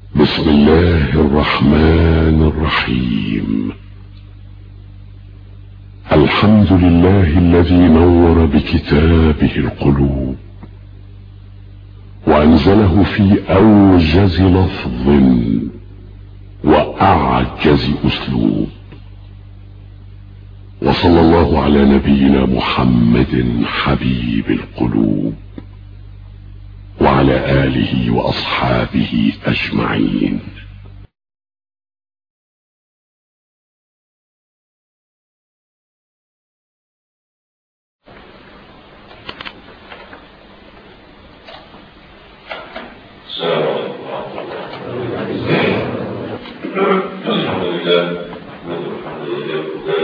بسم الله الرحمن الرحيم الحمد لله الذي نور بكتابه القلوب وانزله في اوجز لفظ واعجز اسلوب وصلى الله على نبينا محمد حبيب القلوب وعلى آله وأصحابه أجمعين الحمد لله الحمد لله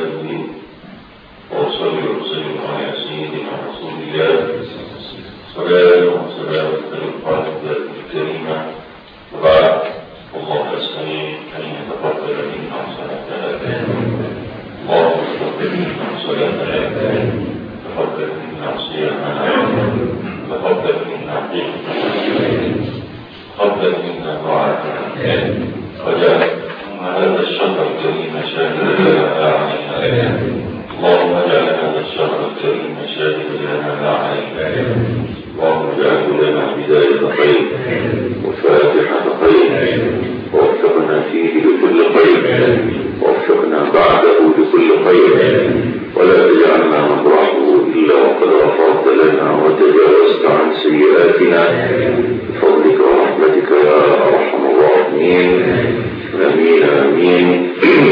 وصلي وسلم على سيدنا رسول الله صلاة وسلام على الكريمة وبعد الله أسألين أن يتقبل منا صلاتنا اللهم تقبل منا صلاتنا تقبل منا صيامنا تقبل منا قيمنا تقبل منا دعاءنا وجعل هذا الشهر الكريم شاهدا علينا اللهم اجعل هذا الشهر الكريم شاهدا لنا علينا اللهم اجعله لنا بداية خير وفاتحة خير ووفقنا فيه لكل خير ووفقنا بعده لكل خير ولا تجعلنا نطرحه إلا وقد غفرت لنا وتجاوزت عن سيئاتنا بفضلك ورحمتك يا أرحم الراحمين آمين آمين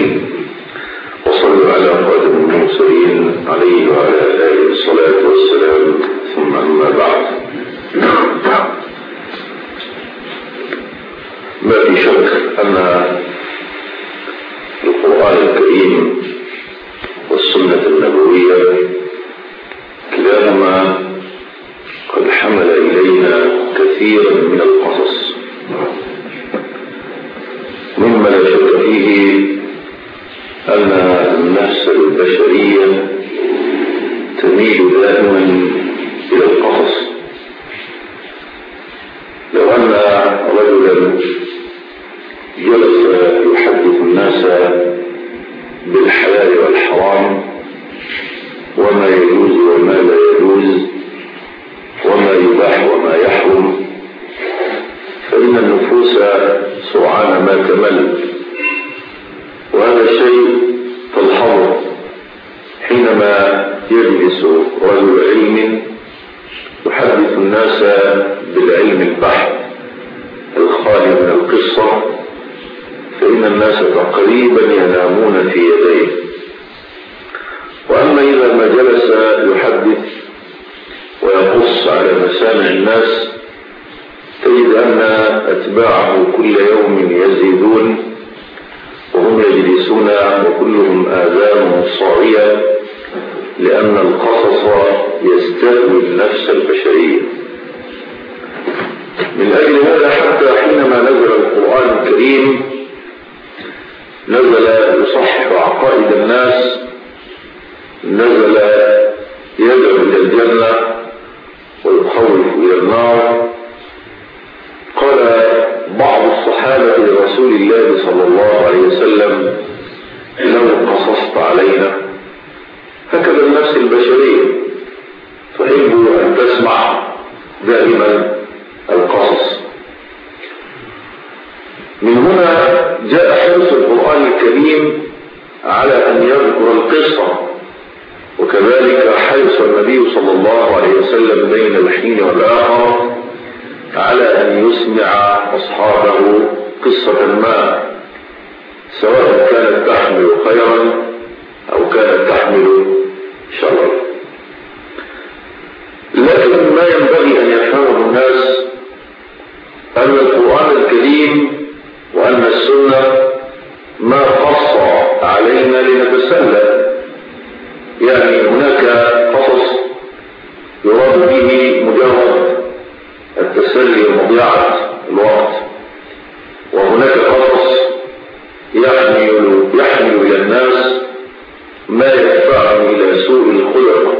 وصلوا على قادم المرسلين عليه وعلى آله الصلاة والسلام ثم أما بعد ما في شك أن القرآن الكريم والسنة النبوية كلاهما قد حمل إلينا كثيرا من القصص مما لا شك فيه أن النفس البشرية تميل دائما إلى القصص لو أن رجلا جلس يحدث الناس بالحلال والحرام وما يجوز وما لا يجوز وما يباح وما يحرم فإن النفوس سرعان ما تمل وهذا الشيء تلحظه حينما يجلس رجل علم يحدث الناس بالعلم البحث الخالي من القصة فإن الناس تقريبا ينامون في يديه وأما إذا ما جلس يحدث ويقص على مسامع الناس تجد أن أتباعه كل يوم يزيدون وهم يجلسون وكلهم آذان صاغية لأن القصص يستهوي النفس البشرية من أجل هذا حتى حينما نزل القرآن الكريم نزل يصحح عقائد الناس نزل يدعو إلى الجنة ويخوف إلى النار قال بعض الصحابة لرسول الله صلى الله عليه وسلم لو قصصت علينا هكذا النفس البشرية تحب أن تسمع دائما القصص من هنا جاء حرص القرآن الكريم على أن يذكر القصة وكذلك حرص النبي صلى الله عليه وسلم بين الحين والآخر على أن يسمع أصحابه قصة ما سواء كانت تحمل خيرا أو كانت تحمل شرا لكن ما ينبغي أن يفهمه الناس أن القرآن الكريم وأن السنة ما قص علينا لنتسلى يعني هناك قصص يراد به مجرد التسلي ومضيعة الوقت وهناك قصص يحمل يحمل إلى الناس ما يدفعهم إلى سوء الخلق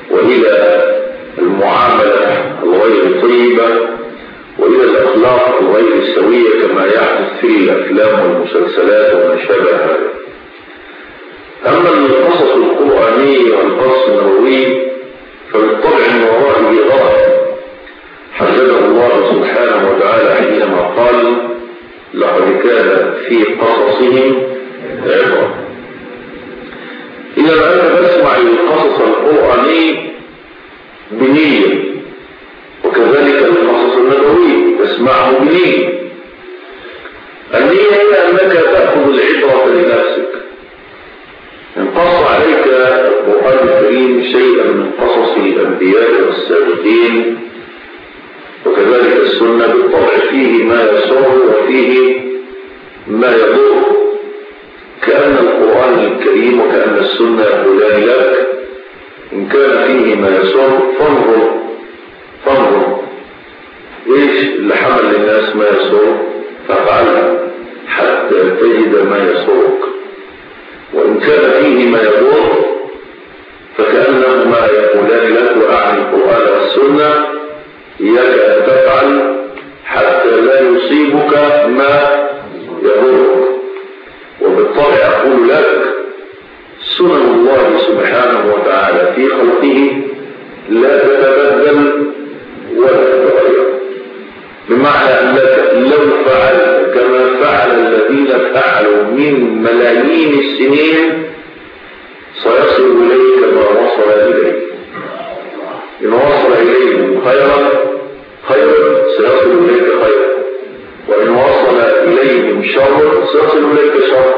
وإلى المعاملة الغير طيبة وإلى الأخلاق غير سوية كما يحدث في الأفلام والمسلسلات وما شابه هذا أما القصص القرآني والقصص النبوي فبالطبع من ورائه غرض حدده الله سبحانه وتعالى حينما قال لقد كان في قصصهم عبرة إذا أنت تسمع القصص القرآني بنية وكذلك القصص النبوي تسمعه بنية النية هي أنك تأخذ العبرة لنفسك إن قص عليك القرآن الكريم شيئا من قصص الأنبياء والسابقين وكذلك السنة بالطبع فيه ما يسر وفيه ما يضر كأن القرآن الكريم وكأن السنة يقولان لك إن كان فيه ما يسر فانظر فانظر إيش اللي حمل للناس ما يسر فافعلها حتى تجد ما يسرك وإن كان فيه ما يضر فكأنهما يقولان لك وأعني القرآن والسنة إياك أن تفعل حتى لا يصيبك ما يضرك وبالطبع أقول لك سنن الله سبحانه وتعالى في خلقه لا تتبدل ولا تتغير بمعنى أنك لو فعلت كما فعل الذين فعلوا من ملايين السنين سيصل إليك ما وصل إليه إن وصل إليهم خيرا خيرا سيصل إليك خيرا وإن وصل إليهم شر سيصل إليك شر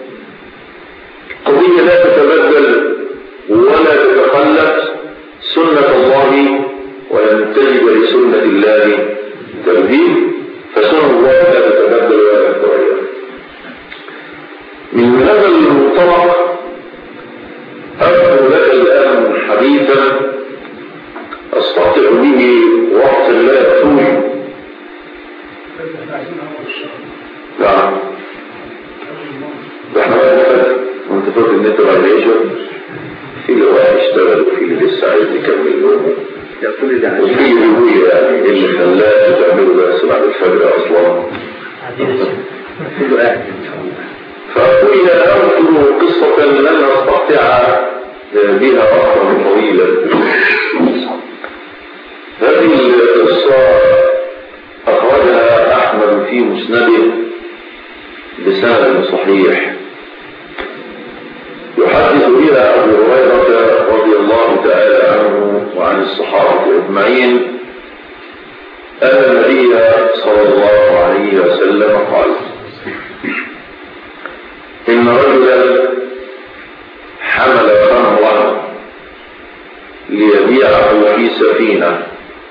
قضية لا تتبدل ولا تتخلف سنة الله ولن تجد لسنة الله تبديل فسنة الله لا تتبدل ولا تتغير من هذا المنطلق أذكر لك الآن حديثا أستطيع به وقت لا يطول نعم ده احنا ما نفت وانت فاكر ان انت بعد العشاء في اللي واحد يشتغل وفي اللي لسه عايز يكمل يومه وفي اللي هو يعني اللي خلاه تعمله بس بعد الفجر اصلا فأقول إذا أذكر قصة لن أستطيع بها وقتا طويلا هذه القصة أخرجها أحمد في مسنده بسند صحيح يحدث بها أبو هريرة رضي الله تعالى عنه وعن الصحابة أجمعين أن النبي صلى الله عليه وسلم قال إن رجلا حمل خمرا ليبيعه في سفينة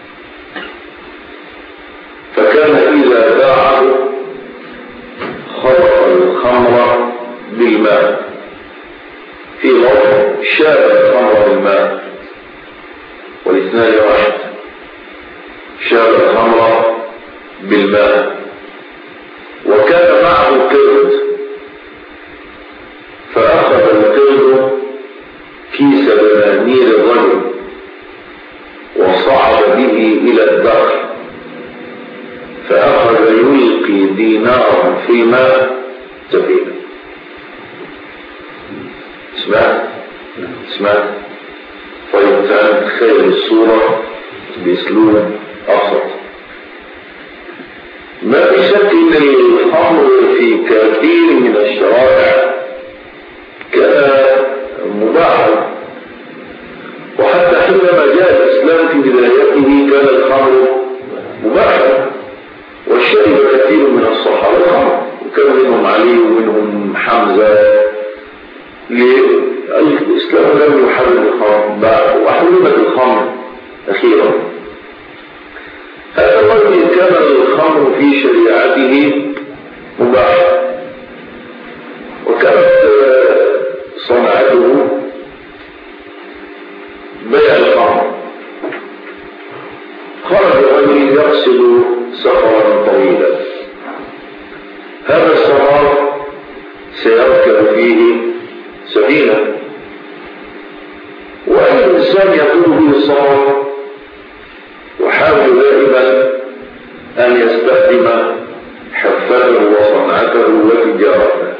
فكان إذا باعه خلق الخمر بالماء في لفظ شاب الخمر بالماء والاثنان واحد شاب الخمر بالماء وكان معه قرد فأخذ القرد كيس دنانير الرجل وصعد به إلى الدار فأخذ يلقي دينارا في الماء سفينة اسمع اسمع طيب تعال تخيل الصورة بأسلوب أبسط ما في شك ان الخمر في كثير من الشرائع كان مباحا وحتى حينما جاء الاسلام في بدايته كان الخمر مباحا وشرب كثير من الصحابه الخمر وكان منهم علي ومنهم حمزه الاسلام لم يحرم الخمر وحرمت الخمر اخيرا هذا الرجل كان الخمر في شريعته مباح وكانت صنعته بيع الخمر خرج الرجل يقصد سفرا طويلا هذا السفر سيركب فيه سفينة وأي إنسان يطول به السفر يحاول دائما أن يستخدم سلعته وصنعته وتجارته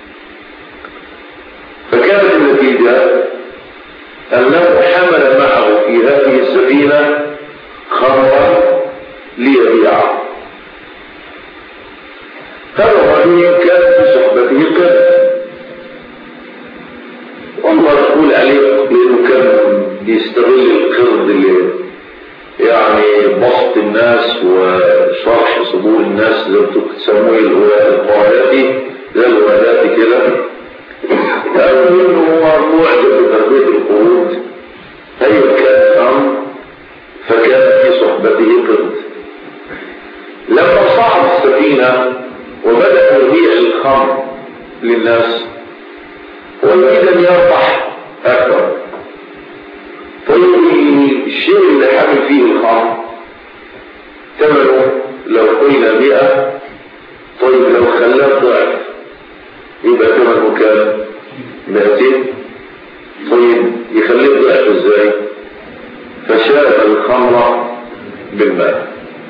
فكانت النتيجة أنه حمل معه في هذه السفينة خمرا ليبيعه هذا الرجل كان في صحبته كذب والله يقول عليه لأنه كان بيستغل القرد اللي يعني بسط الناس وشرح صدور الناس زي ما تسموه القواعدي زي الوهدات كده قالوا انه هو معجب بتربيه القرود اي كان الامر فكان في صحبته قرد لما صعد السفينه وبدا يبيع الخمر للناس ويريد ان يربح اكثر طيب الشيء اللي حمل فيه الخمر ثمنه لو قلنا مئة طيب لو خلاه ضعف يبقى ثمنه كام؟ مئتين طيب يخليه ضعف ازاي؟ فشارب الخمر بالماء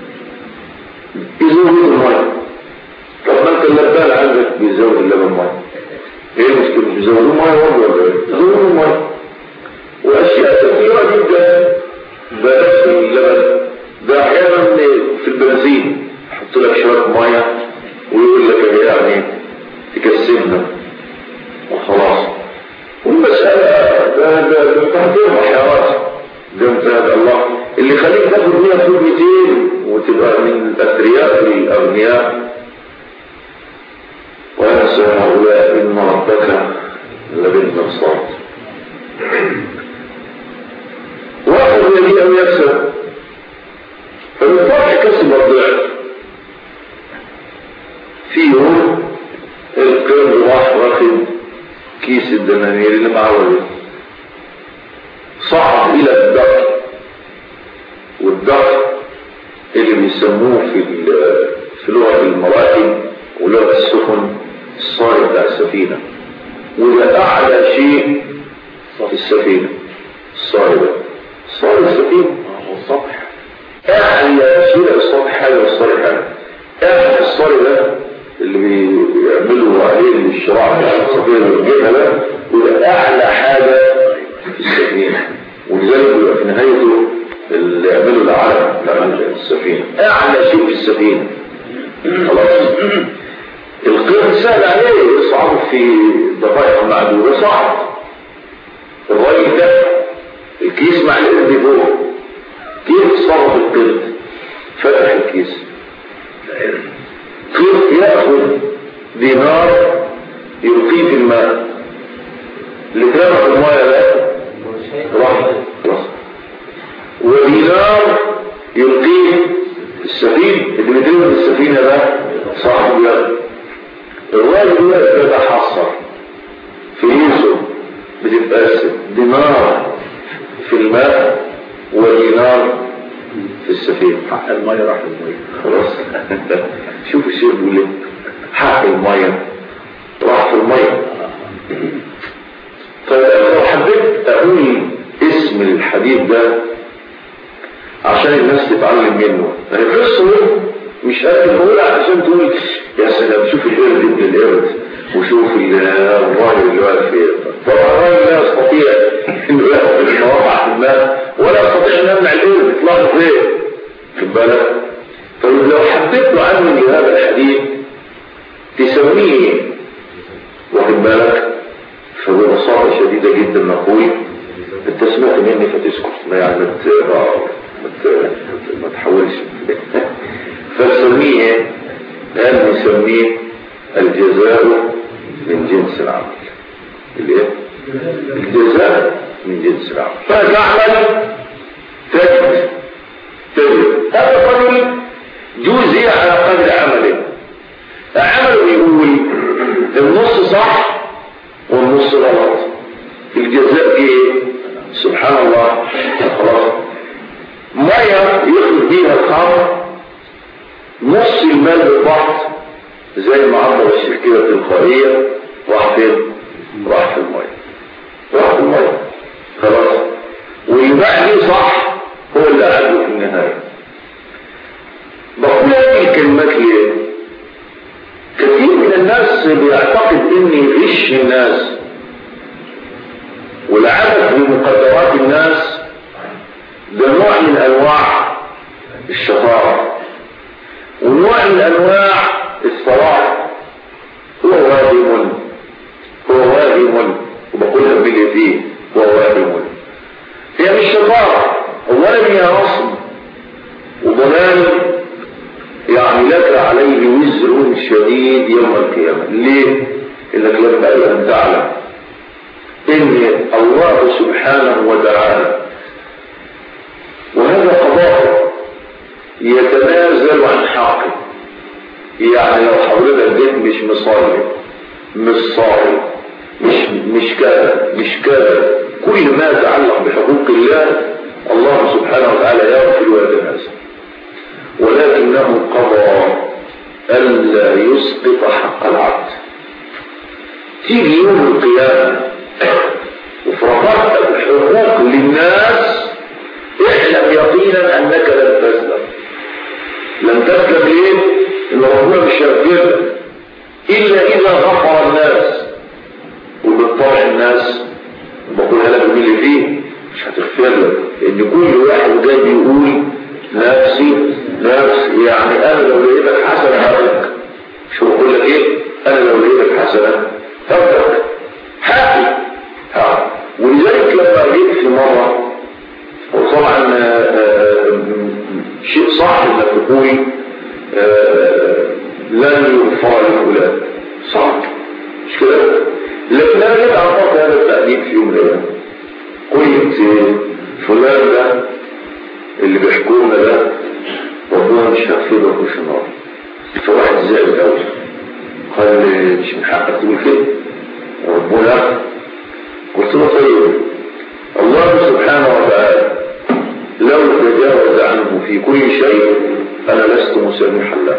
يزود الماء طب ما انت اللبان عندك بيزود اللبن ماء ايه المشكلة؟ بيزودوا ماء برضه ولا ايه؟ يزودوا ماء واشياء كثيرة جدا بلاش اللبن ده احيانا في البنزين يحط لك شوية مية ويقول لك يعني تكسبنا وخلاص والمسألة ده ده ده تهدير محيرات ده انت الله اللي خليك تاخد 100 فوق 200 وتبقى من الاثرياء للاغنياء وانسى هؤلاء ان ربك لبالمرصاد واحد يبيع ويكسب فبالطبع كسب الضعف في يوم القرد راح واخد كيس الدنانير اللي معاه صعد الى الدق والدق اللي بيسموه في في لغه المراكب ولغه السفن الصارم بتاع السفينه وده اعلى شيء في السفينه الصارم صارم السفينه هو السطح اعلى شيء السطح حاجه والصارم حاجه اعلى الصارم ده اللي بيعملوا عليه الشراع بتاع السفينه والجبهه ده وده اعلى حاجه في السفينه ولذلك بيبقى في نهايته اللي يعملوا العالم لعمل السفينه اعلى شيء في السفينه خلاص القرد سهل عليه يصعد في دقائق معدوده صعد الراجل ده الكيس مع القرد فوق كيف صرف القرد فتح الكيس كيف ياخذ دينار يلقيه في الماء اللي كان في الماء ده راح ودينار يلقيه السفينة اللي بيدور السفينة ده صاحب يد الراجل ده بيتحصر فلوسه بتتقسم دينار في الماء ودينار في السفينة حق المية راح المية خلاص شوف الشيء بيقول ايه حق المية راح في المية طيب لو حبيت اقول اسم الحديث ده عشان الناس تتعلم منه القصه مش قادر بقول عشان تقول يا سلام شوف القرد ابن القرد وشوف الراجل اللي واقف فيه طبعا الراجل لا يستطيع انه ياخد المواقع في الماء ولا يستطيع ان يمنع القرد يطلع فين خد بالك طيب لو حبيت عنه هذا الحديث تسميه ايه واخد بالك فببساطه شديده جدا نقول انت سمعت مني فتسكت ما يعني ما ما تحاولش فنسميه ايه؟ قال نسميه الجزاء من جنس العمل الايه؟ الجزاء من جنس العمل فتعمل تجد تجد هذا الرجل جوزي على قدر عمله عمله يقول النص صح والنص غلط الجزاء ايه سبحان الله خلاص ميه يخرج بيها الخمر نص المال بالضغط زي ما عبر الشيخ كده تلقائيه راح فين؟ راح في الميه راح في الميه خلاص واللي بعد صح هو اللي قعده في النهايه بقول هذه الكلمات ليه؟ من الناس بيعتقد ان يغش الناس والعبث بمقدرات الناس ده نوع من انواع الشطارة ونوع من انواع الصلاح هو واهم هو واهم وبقولها باليدين هو واهم هي مش شطارة اولا هي نصب وضلال يعني لك عليه وزر شديد يوم القيامة ليه؟ إنك ينبغي أن تعلم إن الله سبحانه وتعالى وهذا قضاء يتنازل عن حقه يعني لو حضرتك جيت مش مصلي مش صاحي مش مش كذا مش كذا كل ما يتعلق بحقوق الله الله سبحانه وتعالى يغفر ويتنازل ولكنه قضى ألا يسقط حق العبد تيجي يوم القيامة وفرغت الحقوق للناس اعلم يقينا أنك لن تسلم لن تسلم ليه؟ إن ربنا مش هيغفر إلا إذا غفر الناس وبالطبع الناس بقولها لك من اللي فيه مش هتغفر لك لأن كل واحد جاي بيقول نفسي نفسي يعني انا لو لقيتك حسنة هقولك شو بقول لك ايه انا لو لقيتك حسنة هقولك حقي ها ولذلك لما جيت في مرة وطبعا شيء صح انك تقول لن يغفر لفلان صح مش كده لكن انا جيت اعطاك هذا التأديب في يوم من الايام قلت فلان ده اللي بيحكونا ده ربنا مش هغفره ويخش النار فواحد زعل قوي قال لي مش من حقك تقول كده ربنا قلت له طيب الله سبحانه وتعالى لو تجاوز عنه في كل شيء انا لست مسامحا له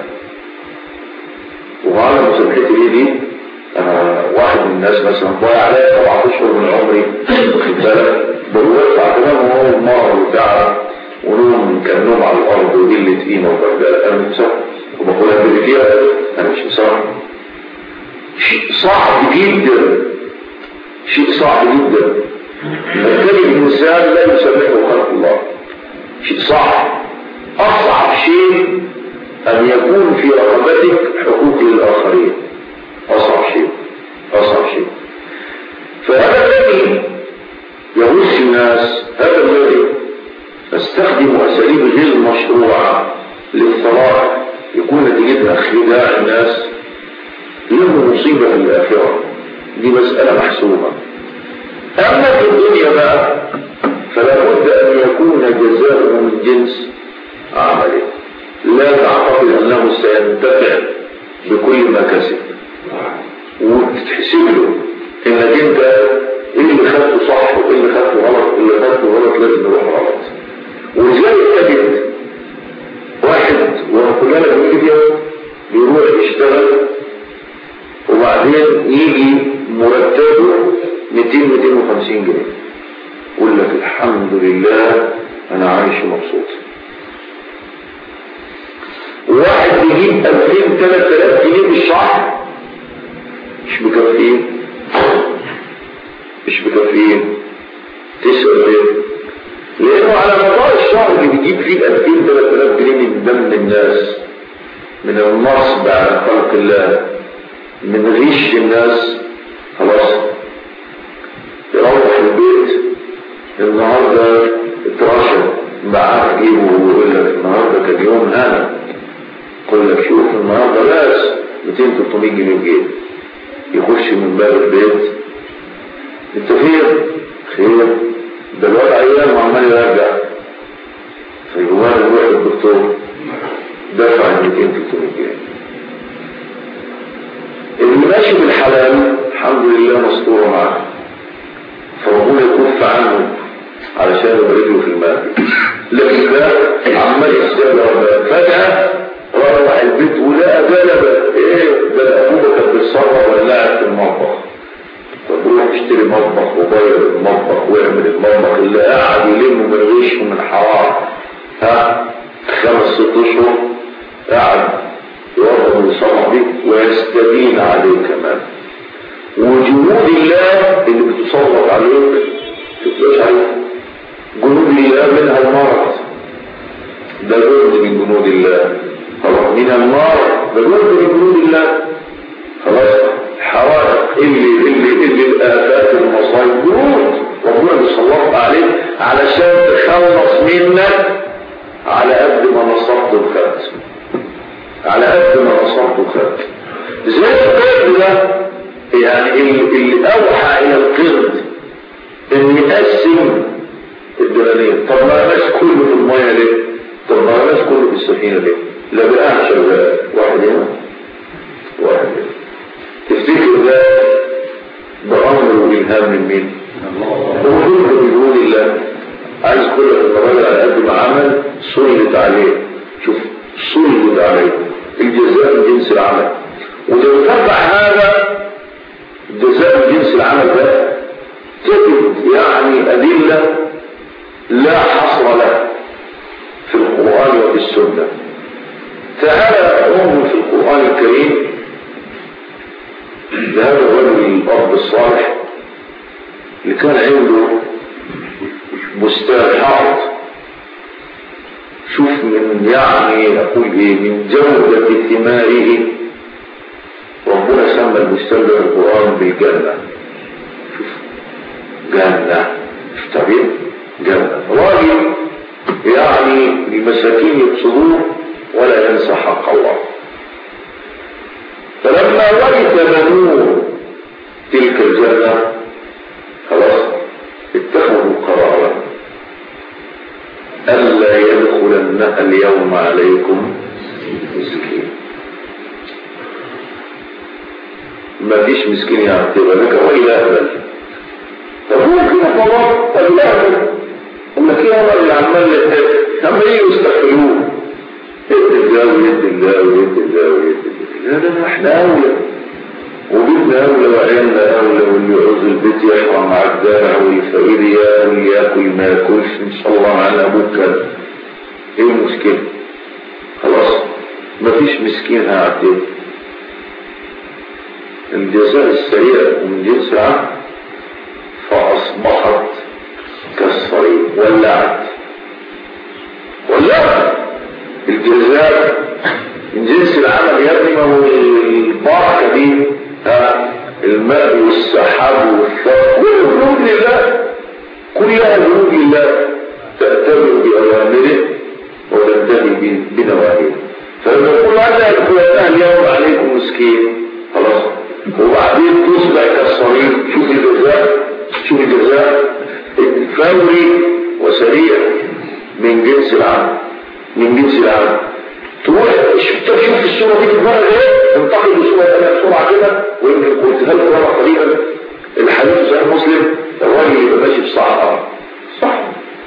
وعلى مسامحتي ليه دي انا واحد من الناس مثلا ضايع عليا سبعة اشهر من عمري واخد بالك بروح كمان وهو مرض وتعب ونوم كان نوم على الارض وقله قيمه وبرداء انا مش مسامح وبقولها باللي فيها انا مش مسامح شيء صعب جدا شيء صعب جدا فكان الانسان لا يسامحه خلق الله شيء صعب اصعب شيء ان يكون في رغبتك حقوق للاخرين اصعب شيء اصعب شيء فهذا الذي يغش الناس هذا الذي استخدم أساليب غير مشروعة للصلاح يكون نتيجتها خداع الناس له مصيبة في الآخرة دي مسألة محسومة أما في الدنيا بقى فلا بد أن يكون جزاؤه من جنس عمله لا تعتقد أنه سينتفع بكل ما كسب وتتحسب له انك انت ايه اللي خدته صح وايه اللي خدته غلط اللي خدته غلط لازم يروح غلط ولذلك تجد واحد وكلنا بنيجي فيها بيروح يشتغل وبعدين يجي مرتبه 200 250 جنيه يقول لك الحمد لله انا عايش مبسوط واحد بيجيب 2000 3000 جنيه في الشهر مش مكفيين مش مكفيين تسأل ليه لانه على مدار الشهر اللي بيجيب فيه 2000 3000 جنيه من دم الناس من النصب على خلق الله من غش الناس خلاص يروح البيت النهارده اترشد معاه جيبه ويقول لك النهارده كان يوم هنا يقول لك شوف النهارده بس 200 300 جنيه في جيبه يخش من باب البيت انت خير خير ده الواد عيان وعمال يرجع فيقوم يروح الدكتور دفع 200 300 جنيه اللي ماشي بالحلال الحمد لله مستور معاه فربنا يكف عنه علشان يبقى رجله في الماء لكن ده عمال يستمر فجأة روح البيت ولقى جلبة ايه ده الأبوبة كانت بتصرف ولعت في المطبخ طب روح اشتري مطبخ وغير المطبخ واعمل المطبخ اللي قاعد يلم من غش ومن حرام ها خمس ست اشهر قاعد يوضب بيصرح بيه ويستبين عليه كمان وجنود الله اللي بتسلط عليك تبقاش عليك جنود الله منها المرض ده جند من جنود الله خلاص من النار ده جند من جنود الله خلاص حوادث اللي اللي اللي الآفات المصايب جنود ربنا بيسلط عليك علشان تخلص منك على قد ما نصبت وخدت على قد ما نصبت وخدت زي القرد ده يعني اللي, اللي اوحى الى القرد ان يقسم الدنانير طب ما الناس كله في الميه ليه طب ما الناس كله في السفينه ليه لا بقى شغال واحد هنا واحد هنا تفتكر ده بأمر والهام من مين هو كله بيقول الله عايز كل الراجل على قد ما عمل سلط عليه شوف سلط عليه الجزاء من جنس العمل ولو تبع هذا جزاء من جنس العمل ده تجد يعني أدلة لا حصر لها في القرآن وفي السنة تعالى أمر في القرآن الكريم لهذا الرجل الأرض الصالح اللي كان عنده بستان حائط شوف من يعني أقول إيه من جودة ثماره ربنا سمى البستان ده في القرآن بالجنة شوف جنة شوف تعبير جنة راجل يعني المساكين يقصدوه ولا ينسى حق الله فلما ورث بنوه تلك الجنة خلاص اتخذوا قرارا ألا يدخلن اليوم عليكم مسكين ما فيش مسكين يعتبر لك وإلى أبل طب ممكن طبعا طب لا أبل أما كي هذا اللي عمال هم يجوا يستغفروه يد الله ويد الله ويد الله ويد الله لا لا احنا أولى وبيتنا أولى وعيالنا أولى واللي يعوز البيت يحرم على الدارع والفقير ياكل ياكل ما ياكلش إن شاء الله على بكرة إيه المشكلة؟ خلاص مفيش مسكين هيعدي الجزاء السريع من جنس العمل فأصبحت كالصريم ولعت ولعت الجزاء من جنس العمل يا ابني ما هو البركة دي ها الماء والسحاب والثار كل جنود لله كلها جنود لله تأتمر بأوامره وتنتهي بنواهيه فلما يقول أنا يدخلنا اليوم عليكم مسكين خلاص وبعدين تصبح كالصريم شوف الجزاء شوف الجزاء فوري وسريع من جنس العمل من جنس العمل تروح شوف شوف الصورة دي تتمرر ايه تنتقل لصورة ثانية بسرعة كده ويمكن قلتها لك مرة قريبا الحديث صحيح مسلم الراجل يبقى ماشي في صحراء صح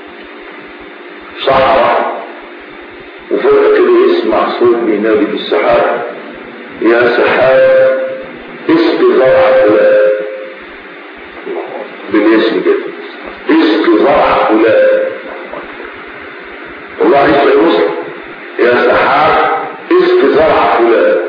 صحراء وفوق كده يسمع صوت بينادي في السحاب يا سحاب اسقي زرع فلان بالاسم كده اسقي زرع فلان والله يسقي مسلم يا سحاب اسقي زرع فلان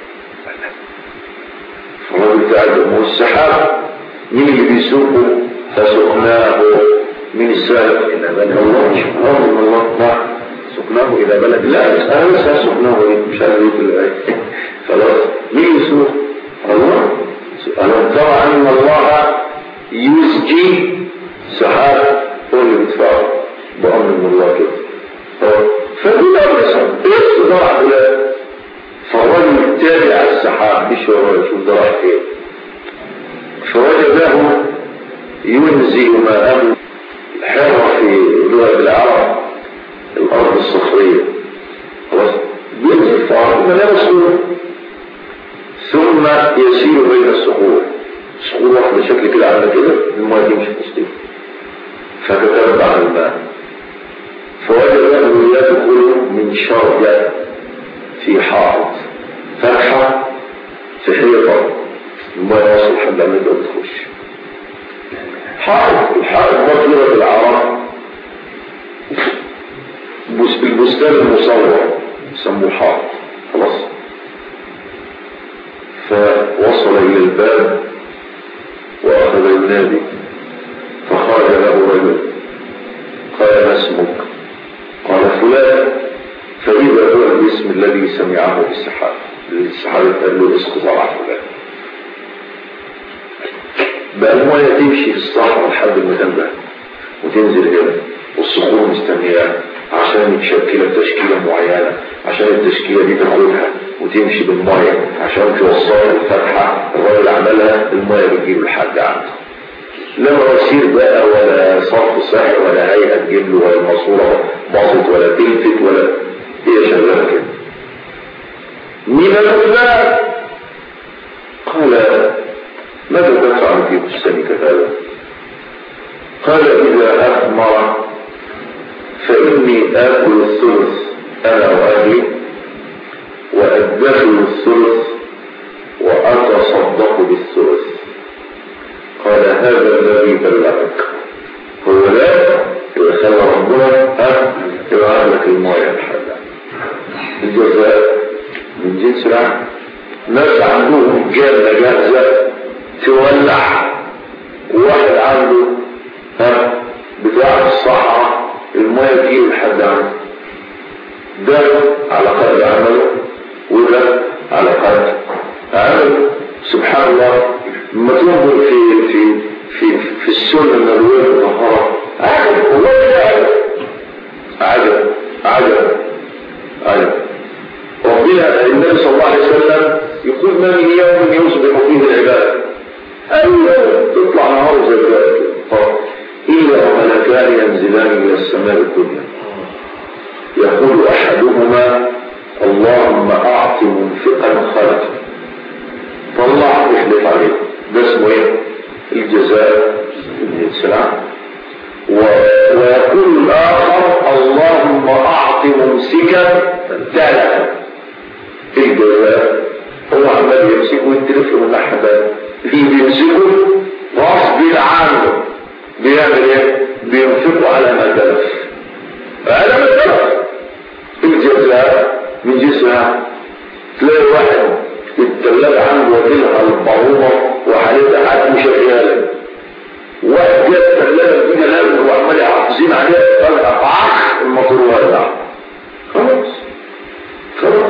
فالراجل تعجب هو السحاب مين اللي بيسوقه فسقناه من السائق الى بلد الله سبحانه من الله نعم سقناه الى بلد لا انا لسه سقناه مش عارف ايه في الايه خلاص مين يسوق الله ألم ترى أن الله يسجي سحاب هو اللي بيدفعه بأمر من الله كده فدول أبرسا إيه ضرع فلان فالرجل تابع السحاب مش هو يشوف ضرع فين فوجده ينزل ماءه الحرة في لغة العرب الأرض الصخرية خلاص ينزل فعرض من يرسله ثم يسير بين الصخور صخور واحدة شكل كده عاملة كده الماء يمشي في وسطها فتتبع الماء فوجد له يدخل من شرجة في حائط فتحة في حيطة الماء يصل حد ما يقدر تخش حائط الحائط مطلبة العرب البستان المصور يسموه حائط خلاص وصل إلى الباب وأخذ ينادي فخرج له رجل قال ما اسمك قال فلان فإذا هو الاسم الذي سمعه في السحاب السحابة قال له اسقط على فلان بقى المية تمشي في الصحراء لحد المكان ده وتنزل هنا والصخور مستنياه عشان يتشكل تشكيلة معينة عشان التشكيلة دي تاخدها وتمشي بالمية عشان توصلها الفتحة الراجل عملها المية بتجيب لحد عنده لا مواسير بقى ولا صرف صحي ولا هيئة تجيب له ولا ماسورة باظت ولا تلفت ولا هي شغالة كده مين الأولاد؟ قال ماذا تفعل في بستانك هذا؟ قال إذا أثمر فإني آكل الثلث أنا وأهلي وأدخل الثلث وأتصدق بالثلث قال هذا الذي بلغك هو لا يخلى ربنا ها يبقى لك الماء الحلال الجزاء من جنس العمل ناس عندهم جنة جاهزة تولع وواحد عنده ها بتاع الصحراء الماء تجيب لحد عنده ده على قدر عمله وده على قدر عمله سبحان الله لما تنظر في في في في السنه النبويه المطهره عجب والله عجب عجب عجب ربنا النبي صلى الله عليه وسلم يقول ما من يوم يصبح فيه العباد ايوه تطلع نهار زي ذلك الا وملكان ينزلان من السماء الدنيا يقول احدهما اللهم اعط منفقا خلقا طلع يحلف عليه ده اسمه ايه الجزاء السلام و... ويقول الاخر اللهم اعط ممسكا تلفا الجزاء هو عمال يمسكه ويتلف من ناحيه في بيمسكه غصب عنه بيعمل ايه بينفقه على ما تلف على ما تلف الجزاء من جنسها تلاقي واحد الثلاجة عنده وكيلها البارومة وحالتها حد شغالة واحد جاب الثلاجة دي لازم وعمال يحافظين عليها قال أفعاش الموتور ولع خلاص خلاص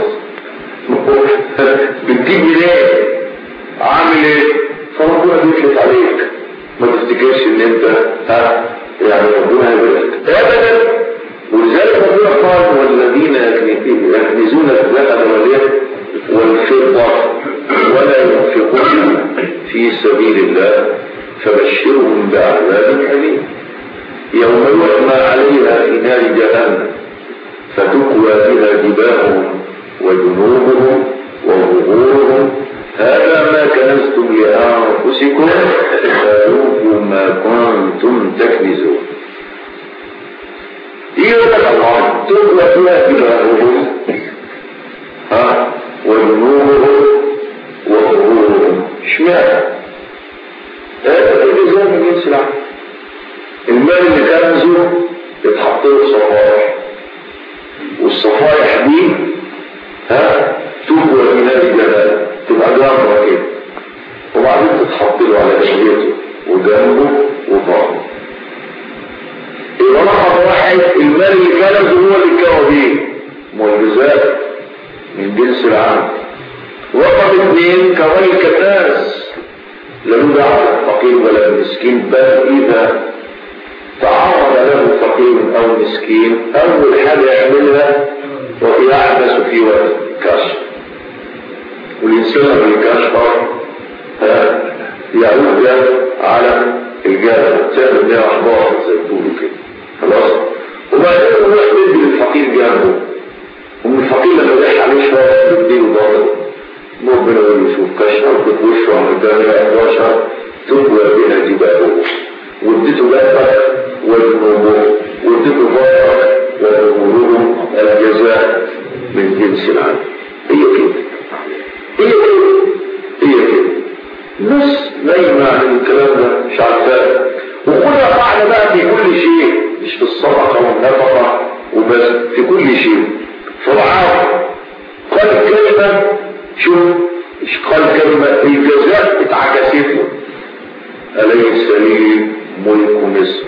بتجيب منين عامل ايه فربنا بيفلت عليك ما تفتكرش ان انت ها يعني ربنا هيبارك ابدا ولذلك ربنا قال والذين يكنزون الذهب واليد والفضة ولا ينفقون في سبيل الله فبشرهم بعذاب أليم يوم يحمى عليها في نار جهنم فتكوى بها جباههم وجنوبهم وظهورهم هذا ما كنزتم لأنفسكم فذوقوا ما كنتم تكنزون يقول الله تكوى بها جباههم ها وجنوبهم وظهورهم اشمعنى هذا الجزاء من جنس العمل المال اللي كنزه يتحط له صفائح والصفائح دي ها تبقى في نادي الجبال تبقى جامرة كده وبعدين تتحط له على بشريته وجنبه وظهره يبقى رقم واحد المال اللي كنزه هو اللي كانوا بيه معجزات من جنس العمل رقم اثنين كوالي كناس لا دعوة فقير ولا مسكين بل إذا تعرض له فقير أو مسكين أول حاجة يعملها ويحدث في وقت الكشف والإنسان بالكشف يعود على الجبل تعمل بيها أحبار زي بيقولوا كده خلاص وبعدين يروح يدي للفقير جنبه ومن الفقير لما يضحك عليه شويه يديله ضرب ربنا يقول يشوف كشف وشه عن الدنيا 11 تقوى بها جباهه واديته لفك وجنوبه واديته ظهرك وظهورهم الجزاء من جنس العمل هي كده هي كده هي كده الناس نايمة عن الكلام ده مش عارفاه وكلها قاعدة بقى في كل شيء مش في الصدقة والنفقة وبس في كل شيء فرعاون قال الكلمة شوف مش قال كلمة الجزاء اتعكست له أليس لي ملك مصر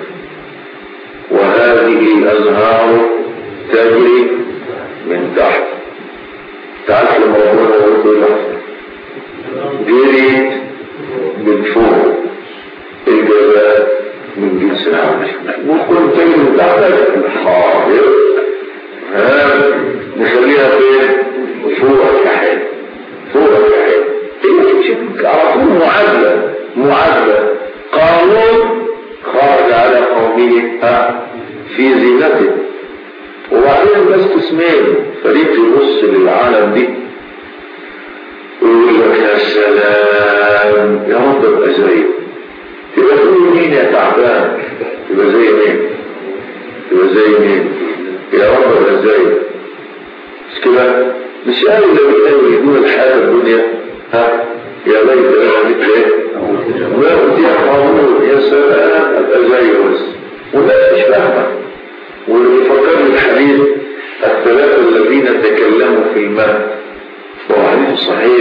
وهذه الأزهار تجري من تحت تعرف لما ربنا يقول له جريت من فوق الجزاء من جنس العمل ممكن تجري من تحت حاضر ها نخليها فين فوق الحين فوق الحين على طول معادلة معادلة قانون خرج على قومه ها في زينته وبعدين بس قسمين فريق يبص للعالم دي ويقول لك يا سلام يا رب ابقى زيه تبقى تقول مين يا تعبان تبقى زي مين تبقى زي مين يا رب ابقى زيه مش كده مش قالوا لو كانوا يريدون الحياه الدنيا ها يا ليت لنا مثل ايه ما اوتي قارون يا سلام ابقى زيه بس والناس مش فاهمه واللي بيفكرني الحديث الثلاثه الذين تكلموا في المهد وهو حديث صحيح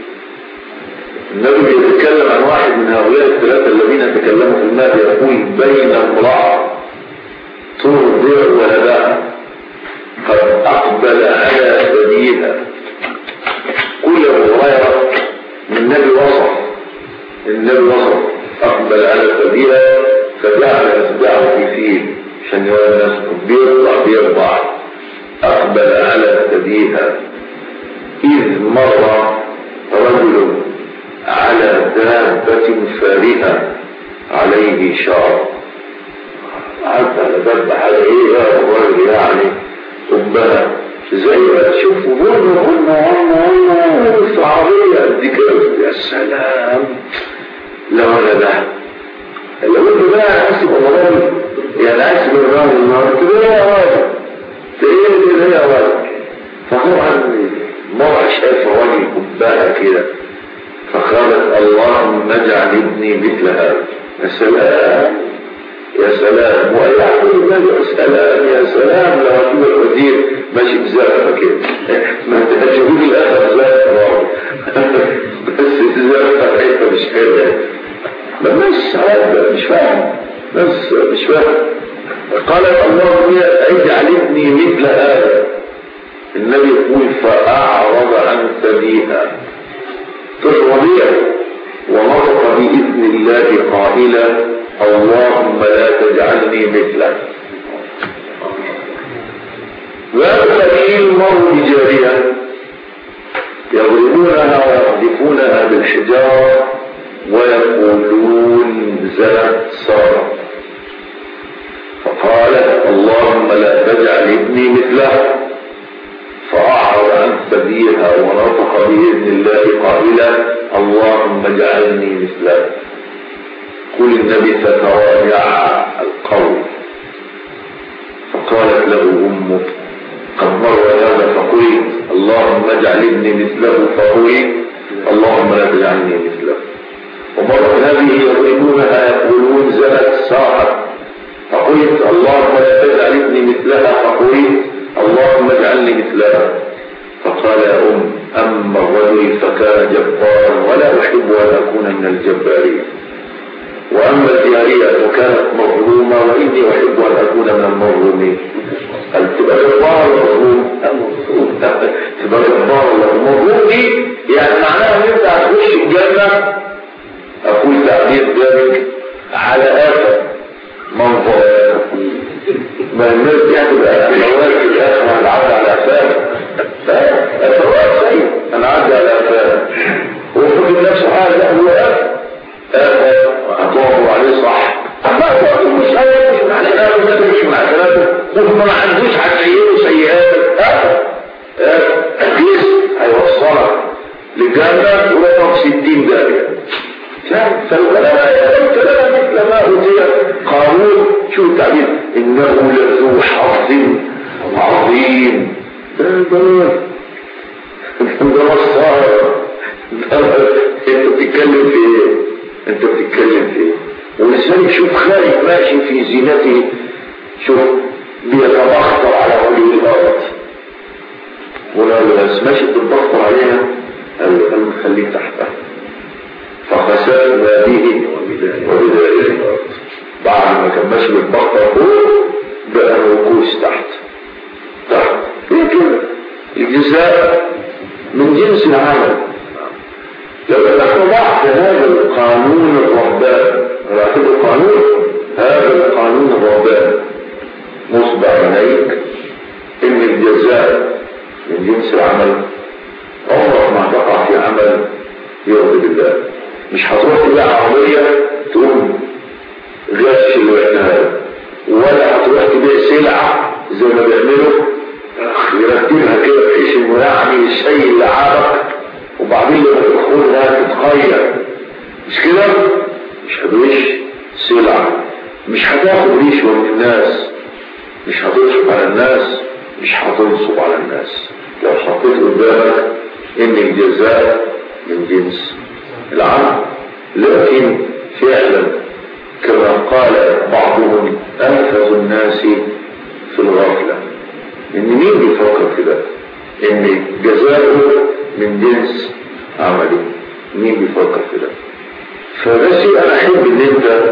النبي يتكلم عن واحد من هؤلاء الثلاثه الذين تكلموا في المهد يقول بين امراه ترضع ولدها قد اقبل على ثديها كل ابو هريره النبي وصف النبي وصف اقبل على ثديها فجعل يتبعه في فيه عشان يرى الناس بيطلع بيرضع اقبل على ثديها اذ مر رجل على دابة فارهة عليه شعر عدى على دابة على ايه يا الراجل يعني قبها زي ما تشوفوا بره هنا هنا هنا في عربية قد كده يا سلام لا ولا ده لو انت بقى حاسب رمضان يعني حاسب الراجل النهارده كده يا راجل تقول كده يا راجل فطبعا مرة شاف راجل قبها كده فقالت اللهم اجعل ابني مثل هذا يا سلام يا سلام ويعقول النبي يا سلام يا سلام لو اجيب الوزير ماشي بزافه كده ما تجيب الاخر زافه بس الزافه حته مش كده ما مش عارف مش فاهم بس مش فاهم قالت اللهم اجعل ابني مثل هذا النبي يقول فاعرض عن ثديها ترضيع ونطق باذن الله قائلا اللهم لا تجعلني مثله ويبتلي المرء بجارية يضربونها ويقذفونها بالحجارة ويقولون زنت صار فقالت اللهم لا تجعل ابني مثله فأعرض عن سبيلها ونطق بإذن الله قائلا اللهم اجعلني مثله قل النبي فتراجع القول فقالت له امه قد مر هذا فقلت اللهم اجعل ابني مثله فقلت اللهم لا تجعلني مثله ومرت هذه يضربونها يقولون زنت ساحت فقلت اللهم لا تجعل ابني مثلها فقلت اللهم اجعلني مثلها فقال يا ام اما الرجل فكان جبارا ولا احب ان اكون من الجبارين وأما الجارية فكانت مظلومة وإني أحب أن أكون من المظلومين هل تبقى جبار مظلوم تبقى جبار مظلوم دي يعني معناها ان انت هتخش الجنة أقول تعبير ذلك على آفة منظر ما الناس دي هتبقى الأولاد في الآخر هنعدي على آفات فالفوات سيء هنعدي على آفات ويفكر نفسه حاجة هو آفة آفة هتقعدوا عليه صح اما تقعدوا مش اول مش مع الاله وده مش مع ثلاثه وهم ما عندوش هتسيئوا سيئات الحديث هيوصلك للجنه ولو 60 درجه فالعلماء يقولون مثل ما اوتي قارون شو التعبير انه لذو حظ عظيم ده ده ده نصارى انت بتتكلم في ايه انت بتتكلم في ايه ولذلك شوف خالد ماشي في زينته شوف بيتبختر على وجه الارض ولو الناس ماشي بتبختر عليها قال له خليك تحتها فخسفنا به وبدائه الارض بعد ما كان ماشي بالبطه فوق بقى موقوس تحت تحت ايه كده الجزاء من جنس العمل لو نحن ضعف هذا القانون الرهبان نعتبر قانون هذا القانون الرهبان مصبع عليك ان الجزاء من جنس العمل عمرك ما تقع في عمل يرضي بالله مش هتروح تبيع عربية تقوم غش اللي بعتها ولا هتروح تبيع سلعة زي ما بيعملوا يرتبها كده بحيث انه يعني الشيء اللي عابك وبعدين لما تاخدها تتغير مش كده مش هتوش سلعة مش هتاخد ريشوة من الناس مش هتضحك على الناس مش هتنصب على الناس لو حطيت قدامك ان الجزاء من جنس العمل لكن فعلا كما قال بعضهم انفذ الناس في الغفلة ان مين بيفكر كده ان جزاؤه من جنس عمله مين بيفكر كده فده شيء انا احب ان انت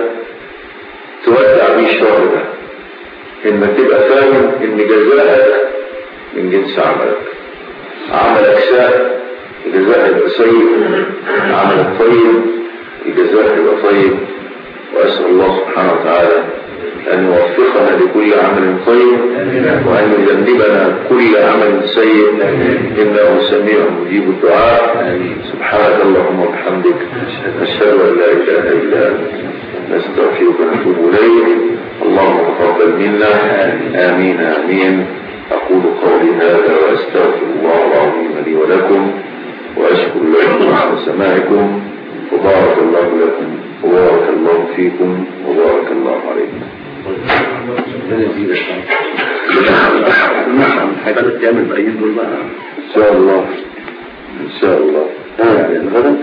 تودع بيه الشهر ده انك تبقى فاهم ان جزاءك من جنس عملك عملك ساء الجزاء يبقى سيء عملك طيب الجزاء يبقى طيب واسال الله سبحانه وتعالى أن يوفقنا لكل عمل طيب وأن يجنبنا كل عمل سيء إنه سميع مجيب الدعاء سبحانك اللهم وبحمدك أشهد أن لا إله إلا أنت نستغفرك ونتوب إليك اللهم تقبل منا آمين آمين أقول قولي هذا وأستغفر الله العظيم لي ولكم وأشكر لكم على سماعكم وبارك الله لكم وبارك الله فيكم وبارك الله عليكم هيبقى تعمل بأيين دول بقى إن شاء الله إن شاء الله آه الغدا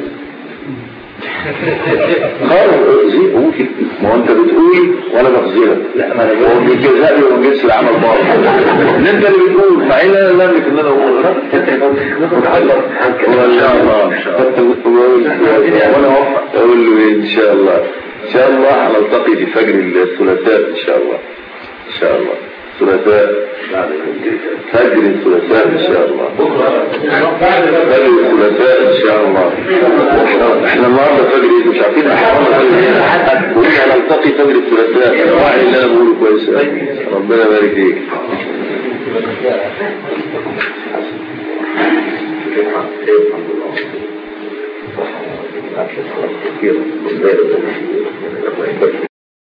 خالص زي قول ما هو انت بتقول وانا بخزلك لا ما انا هو من الجزاء ومن جنس العمل برضه ان انت اللي بتقول مع ان انا لم ان انا اقول ان شاء الله ان شاء الله وانا اوفق اقول له إيه؟ ان شاء الله ان شاء الله هنلتقي في فجر الثلاثاء ان شاء الله ان شاء الله ثلاثاء فجر الثلاثاء ان شاء الله فجر الثلاثاء ان شاء الله احنا احنا النهارده فجر ايه مش عارفين احنا قلنا هنلتقي فجر الثلاثاء واعي اللي انا بقوله كويس ربنا يبارك فيك الحمد لله